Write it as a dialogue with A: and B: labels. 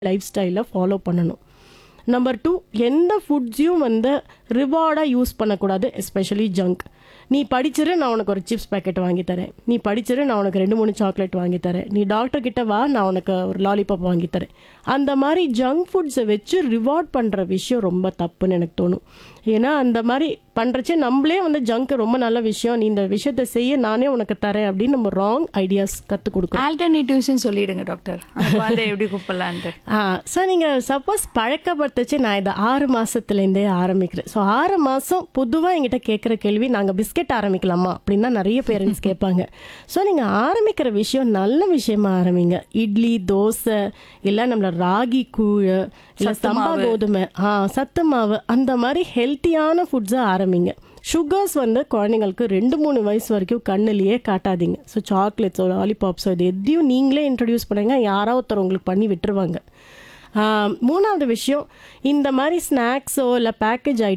A: Life ஸ்டைலை follow பண்ணணும் number two எந்த ஃபுட்ஸையும் வந்து ரிவார்டாக யூஸ் பண்ணக்கூடாது எஸ்பெஷலி ஜங்க் நீ படிச்சிரு நான் உனக்கு ஒரு சிப்ஸ் பேக்கெட் வாங்கி தரேன் நீ படிச்சிரு நான் உனக்கு ரெண்டு மூணு சாக்லேட் வாங்கி தரேன் நீ டாக்டர் கிட்ட வா நான் உனக்கு ஒரு லாலிபாப் வாங்கி தரேன் அந்த மாதிரி ஜங்க் ஃபுட்ஸை வச்சு ரிவார்ட் பண்ணுற விஷயம் ரொம்ப தப்புன்னு எனக்கு தோணும் ஏன்னா அந்த மாதிரி பண்ணுறச்சே நம்மளே வந்து ஜங்க் ரொம்ப நல்ல விஷயம் நீ இந்த விஷயத்தை செய்ய நானே உனக்கு தரேன் அப்படின்னு நம்ம ராங் ஐடியாஸ் கற்றுக் கொடுக்கணும்
B: ஆல்டர்னேட்டிவ்ஸ்னு சொல்லிடுங்க டாக்டர் அந்த குழந்தை எப்படி கூப்பிடலான்ட்டு
A: ஸோ நீங்கள் சப்போஸ் பழக்கப்படுத்துச்சு நான் இதை ஆறு மாதத்துலேருந்தே ஆரம்பிக்கிறேன் ஸோ ஆறு மாதம் பொதுவாக என்கிட்ட கேட்குற கேள்வி நாங்கள் பிஸ்கெட் ஆரம்பிக்கலாமா அப்படின்னு தான் நிறைய பேரண்ட்ஸ் கேட்பாங்க ஸோ நீங்கள் ஆரம்பிக்கிற விஷயம் நல்ல விஷயமா ஆரம்பிங்க இட்லி தோசை இல்லை நம்மள ராகி கூழ் இல்லை
B: சத்து
A: சம்பா
B: மாவு.
A: கோதுமை ஆ சத்து மாவு அந்த மாதிரி ஹெல்த்தியான ஃபுட்ஸை ஆரம்பிங்க சுகர்ஸ் வந்து குழந்தைங்களுக்கு ரெண்டு மூணு வயசு வரைக்கும் கண்ணுலயே காட்டாதீங்க ஸோ சாக்லேட்ஸோ லாலிபாப்ஸோ இது எதையும் நீங்களே இன்ட்ரடியூஸ் பண்ணுங்க யாரோ ஒருத்தர் உங்களுக்கு பண்ணி விட்டுருவாங்க ஆ, மூணாவது விஷயம் இந்த மாதிரி ஸ்நாக்ஸோ இல்லை பேக்கேஜ்